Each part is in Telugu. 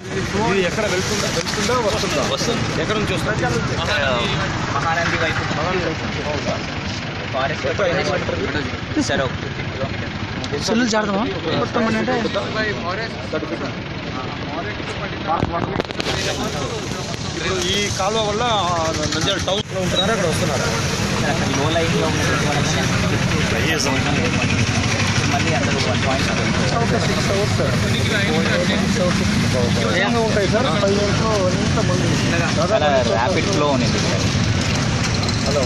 ఇది ఎక్కడ వెళ్తుందా వెళ్తుందా వస్తుందా వస్తుంది ఎక్కడ నుంచి వస్తుందా మహానంది వైపు ఫారెస్ట్ సరే ఒక ఫిఫ్టీ కిలోమీటర్ సెల్లు జాడదామా మొత్తం అంటే ఇప్పుడు ఈ కాలువ వల్ల నంద్యాల టౌన్ లో ఉంటున్నారా అక్కడ వస్తున్నారా అక్కడ లో లైన్లో ఉన్నటువంటి వాళ్ళని మళ్ళీ అందరూ వన్ పాయింట్ ఉంటాయి సార్ ఫైవ్ ఇయర్స్లో ఎంత మంది చాలా ర్యాపిడ్ ఫ్లో ఉంది హలో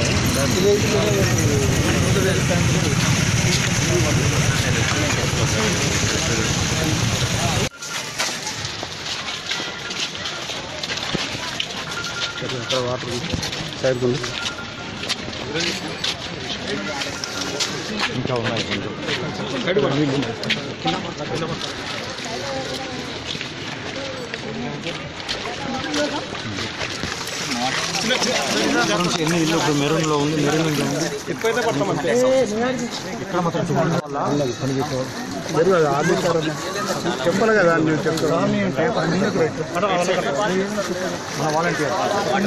వాటర్ సైడ్ ఉంది ఇంకా ఉన్నాయి నుంచి ఎన్ని ఇల్లు ఇప్పుడు మెరూన్లో ఉంది మెరూన్ ఉంది ఎక్కువైతే పడతామంటే ఇక్కడ మాత్రం చూడండి వాళ్ళకి పని చేసేవాళ్ళు మెరుగు అది ఆదేశారు చెప్పాలి కదా మీరు చెప్తారు మన వాలంటీర్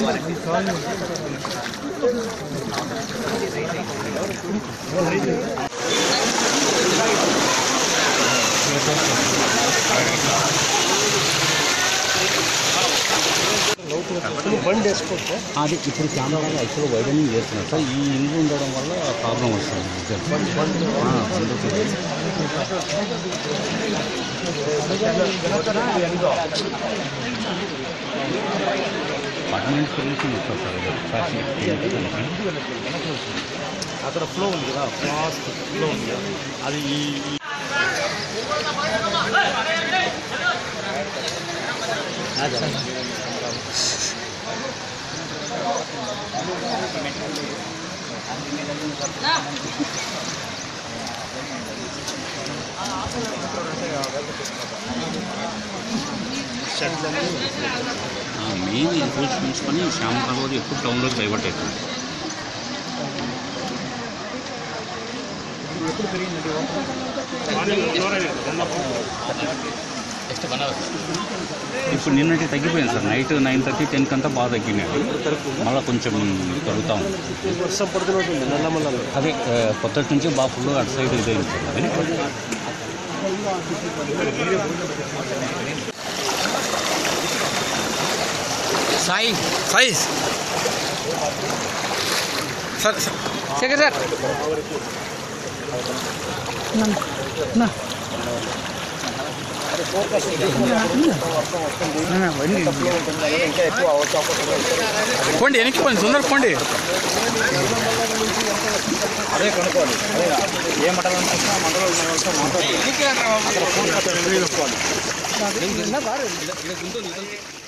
బండి వేసుకోవచ్చు అది ఇప్పుడు కెమెరా యాక్చువల్గా వైడనింగ్ చేస్తున్నారు సార్ ఈ ఇల్లు ఉండడం వల్ల ప్రాబ్లం వస్తుంది ఆ, అందుకే. అపార్ట్మెంట్ సొల్యూషన్ ఇస్తారు సార్ ఇది. ఫ్యాషన్. అక్కడ ఫ్లో ఉంది కదా ఫాస్ట్ ఫ్లో ఉంది కదా అది ఈ ఈ- ఆ, మెయిన్ రూల్స్ చూసుకొని శ్యామరాబాద్ ఎప్పుడు టౌన్లోకి డైవర్ట్ అవుతుంది ఇప్పుడు నిన్నటి తగ్గిపోయింది సార్ నైట్ నైన్ థర్టీ టెన్కి అంతా బాగా తగ్గినాయి మళ్ళీ కొంచెం పెరుగుతూ ఉంది వర్షం పడుతున్నట్టుంది నల్లమల్లలో అదే ఆ, పొద్దుటి నుంచి బాగా ఫుల్ అటు సైడ్ ఇదైంది సార్ అది సాయి సాయి సార్ శేఖర్ సార్ పోండి వెనక్కి పోండి సుందర్ పోండి అదే కనుక్కోవాలి అదే ఏ మండలం చూసినా మండలం మాట్లాడుకోవాలి